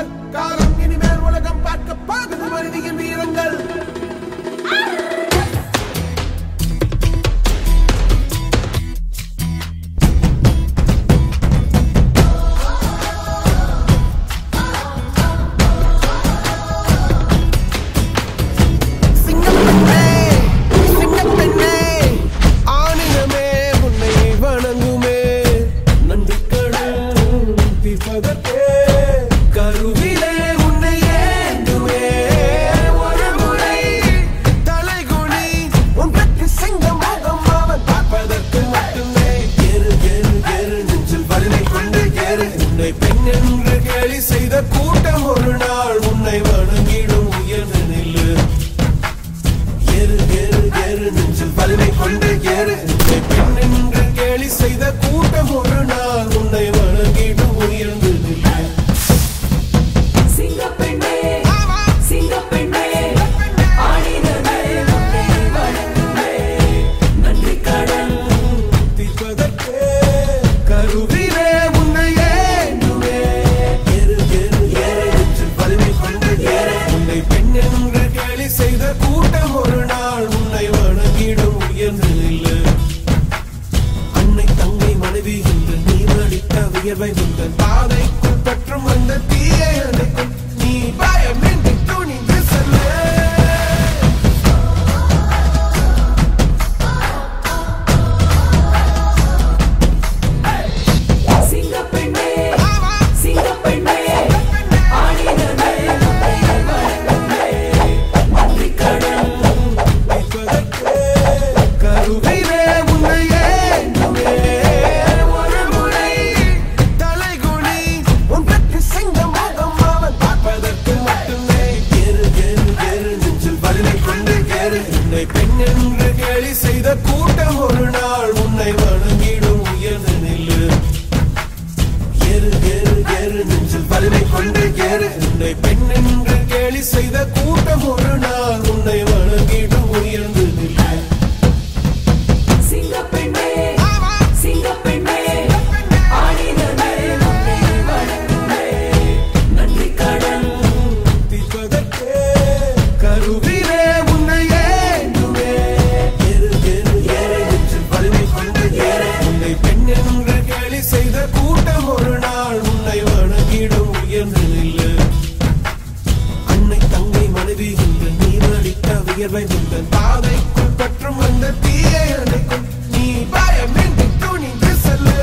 வீரங்கள் காலம் இனிமேல் உலகம் பார்க்க பாகுது மனிதியின் வீரங்கள் சிங்கப்பெண்ணே சிங்கப்பெண்ணே ஆணினமே உன்னை வணங்குமே நன்றிக்கடன் தீர்ப்பதற்கே கருவிலே உன்னை ஏந்துமே ஒரு முறை தலைகுனி உன் பெற்று சிங்க முகம் அவன் பார்ப்பதற்கு மட்டுமே ஏறு ஏறு ஏறு நெஞ்சில் வலிமை கொண்டு ஏறு உன்னை பெண் என்று கேலி செய்த கூட்டம் ஒரு நாள் உன்னை வணங்கிடும் உயர்ந்து நில்லு ஏறு ஏறு ஏறு நெஞ்சில் வலிமை கொண்டு ஏறு உன்னை பெண் என்று கேலி செய்த கூட்டம் ஒரு நாள் உன்னை வணங்கிடும் உயர்ந்து நில்லு சிங்கப்பெண்ணே சிங்கப்பெண்ணே ஆடினமே உன்னை வணங்குமே நன்றி கடன் தீர்ப்பதற்கே கருவிலே உன்னை ஏந்துமே ஏறு ஏறு ஏறு நெஞ்சில் வலிமை கொண்டு ஏறு உன்னை பெண் என்று கேலி செய்த கூட்டம் ஒரு நாள் உன்னை வணங்கிடும் உயர்ந்து நில்லு அன்னை தங்கை மனைவி என்று நீ அடித்த வியர்வை உந்தன் பாதைக்குள் பற்றும் அந்த தீயை அணைக்கும் நீ பயமின்றி துணிந்து செல்லு சிங்கப்பெண்ணே சிங்கப்பெண்ணே ஆடினமே உன்னை வணங்குமே நன்றி கடன் வைப்பதற்கே கருவிலே உன்னை ஏந்துமே ஒரு முறை தலைகுனி உன் பெற்று சிங்க முகம் அவன் பார்ப்பதற்கு மட்டுமே ஏறு ஏறு ஏறு நெஞ்சில் வலிமை கொண்டு ஏறு உன்னை பெண் என்று கேலி செய்த கூட்டம் ஒரு நாள் உன்னை வணங்கிடும் உயர்ந்து நில்லு ஏறு ஏறு ஏறு நெஞ்சில் வலிமை கொண்டு ஏறு உன்னை பெண் என்று கேலி செய்த கூட்டம் ஒரு நாள் உன்னை வணங்கிடும் உயர்ந்து நில்லு சிங்கப்பெண்ணே சிங்கப்பெண்ணே ஆடினமே உன்னை வணங்குமே நன்றி கடன் தீர்ப்பதற்கே கருவிலே உன்னை ஏந்துமே ஏறு ஏறு ஏறு நெஞ்சில் வலிமை கொண்டு ஏறு உன்னை பெண் என்று கேலி செய்த கூட்டம் ஒரு நாள் உன்னை வணங்கிடும் உயர்ந்து நில்லு அன்னை தங்கை மனைவி என்று நீ அடித்த வியர்வை உந்தன் பாதைக்குள் பற்றும் அந்த தீயை அணைக்கும் நீ பயமின்றி துணிந்து செல்லு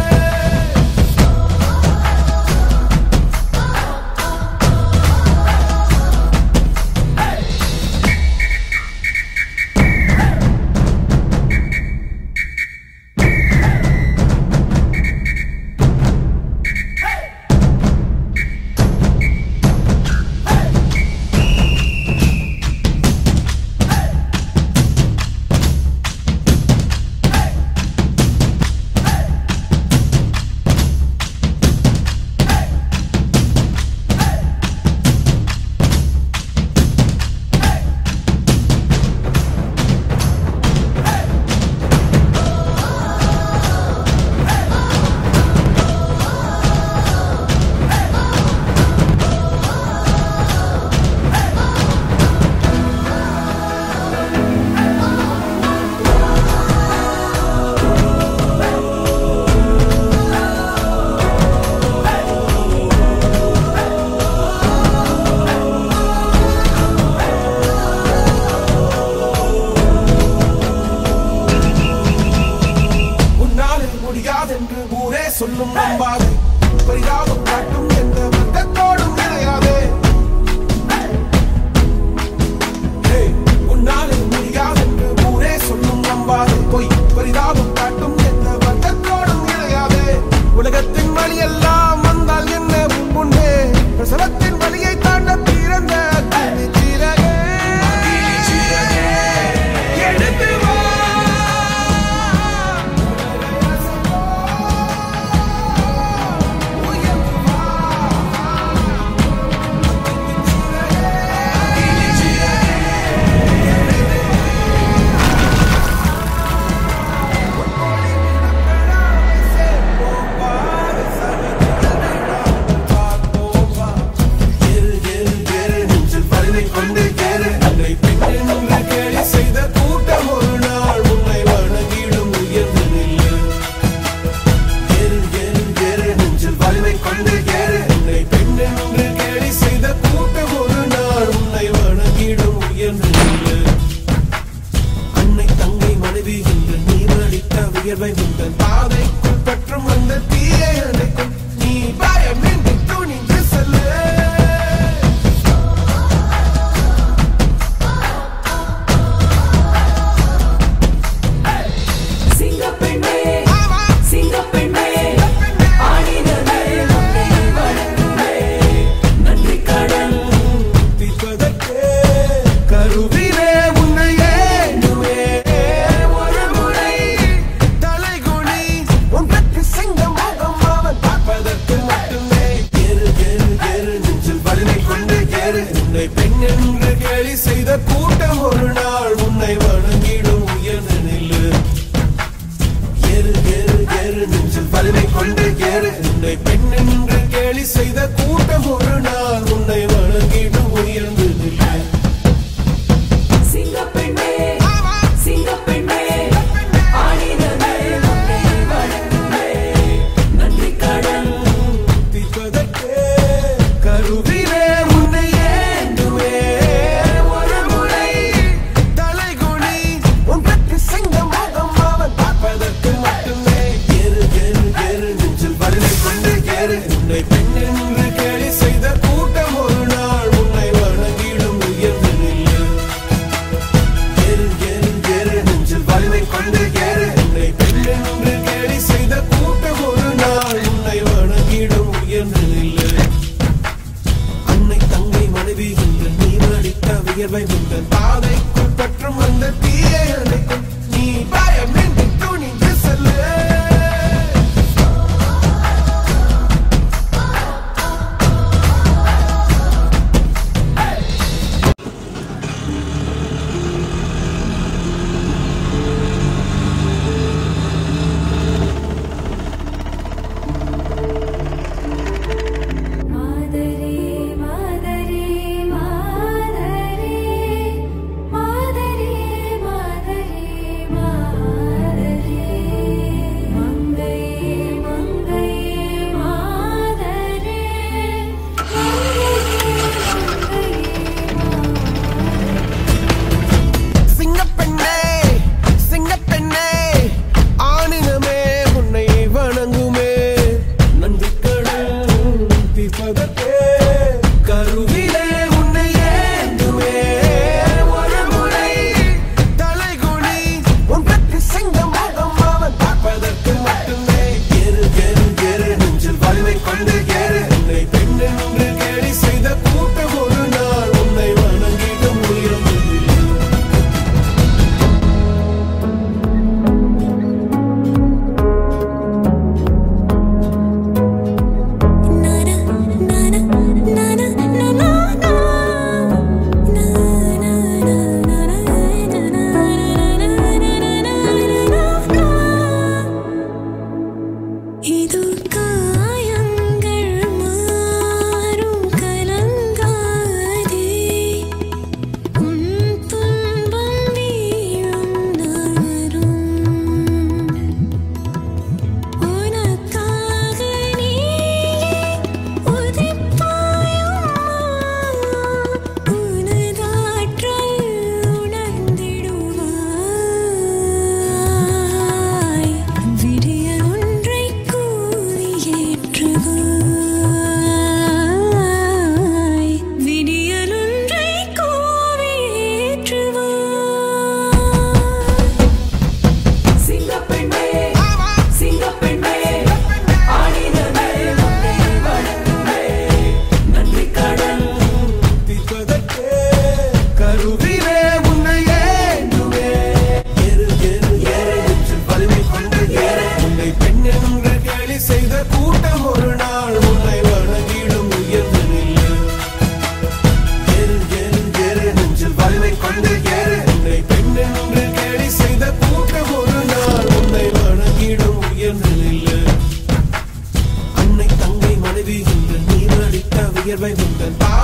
உன்னாலே முடியாதென்று ஊரே சொல்லும் நம்பாதே பரிதாபம் காட்டும் எந்த வர்க்கத்தோடும் கிடையாதே ஏய், உன்னாலே முடியாதென்று ஊரே சொல்லும் நம்பாதே பொய் பரிதாபம் காட்டும் எந்த வர்க்கத்தோடும் கிடையாதே உலகத்தின் வழி எல்லாம் வந்தால் என்ன உன் முன்னே பிரசவத்தின் வழியை தாண்ட பிறந்த அக்னி சிறகே. எடுத்து வா சிங்கம் முகம் அவன் பார்ப்பதற்கு மட்டுமே ஏறு ஏறு ஏறு நெஞ்சில் வலிமை கொண்டு ஏறு உன்னை பெண் என்று கேலி செய்த கூட்டம் ஒரு நாள் உன்னை வணங்கிடும் உயர்ந்து நில்லு ஏறு ஏறு ஏறு நெஞ்சில் வலிமை கொண்டு ஏறு உன்னை பெண் என்று கேலி செய்த கூட்டம் ஒரு நாள் உன்னை வணங்கிடும் உயர்ந்து நில்லு சிங்கப்பெண்ணே சிங்கப்பெண்ணே ஆடினமே உன்னை வணங்குமே நன்றி கடன் தீர்ப்பதற்கே கருவிலே உன்னை ஏந்துவே ஒரு முறை தலைகுனி உன் பெற்று சிங்கம் முகம் அவன் பார்ப்பதற்கு மட்டுமே ஏறு ஏறு ஏறு நெஞ்சில் வலிமை கொண்டு ஏறு உன்னை பெண் என்று கேலி செய்த கூட்டம் ஒரு நாள் உன்னை வணங்கிடும் உயர்ந்து நில்லு ஏறு ஏறு ஏறு நெஞ்சில் வலிமை கொண்டு ஏறு உன்னை பெண் என்று கேலி செய்த கூட்டம் ஒரு நாள் உன்னை வணங்கிடும் உயர்ந்து நில்லு அன்னை தங்கை மனைவி என்று நீ அடித்த வியர்வை உங்கள் பாதைக்குள் பற்றும் அந்த தீயை அணைக்கும் நீ பயமின்றி துணிந்து செல்லு மாதரே மாதரே மாதரே மாதரே மாதரே மாதரே மங்கையே மங்கையே மாதரே சிங்கப்பெண்ணே சிங்கப்பெண்ணே ஆணினமே உன்னை வணங்குமே நன்றி கடல் தீர்ப்பதற்கே கருவிலே உன்னை ஏந்துமே ஒரு முறை தலைகுனி உன் பெற்று சிங்கம் முகம் அவன் பார்ப்பதற்கு மட்டுமே ஏறு ஏறு ஏறு நெஞ்சில் வலிமை கொண்டு ஏறு உன்னை பெண் என்று கேலி செய்த கூட்டம் ஒரு நாள் உன்னை வணங்கிடும் உயர்ந்து நில்லு. நானா நானா நானா நானா இது காயங்கள் மாறும் கலங்காதே உன் துன்பம் வீழும் நகரும் உனக்காக நீயே உதிப்பாயோ உனதாற்றல் உணர்ந்திடுவாய் விடிய ஒன்றை கூறி ஏற்றுவாய் விடியல் ஒன்றை கூறி ஏற்றுவாய் சிங்கப்பெண்ணே சிங்கப்பெண்ணே ஆடினமே உன்னை வணங்குமே நன்றி கடன் தீர்ப்பதற்கே கருவிலே உன்னை ஏந்துவே. ஏறு, ஏறு, ஏறு நெஞ்சில் வலிமை கொண்டு ஏறு. உன்னை பெண் என்று கேலி செய்த கூட்டம் ஒரு நாள் உன்னை வணங்கிடும் உயர்ந்து நில்லு. ஏறு, ஏறு, ஏறு நெஞ்சில் வலிமை கொண்டு ஏறு. உன்னை பெண் என்று கேலி செய்த கூட்டம் ஒரு நாள் உன்னை வணங்கிடும் உயர்ந்து நில்லு. அன்னை தங்கை மனைவி என்று நீ அடித்த வியர்வை உங்கள் பா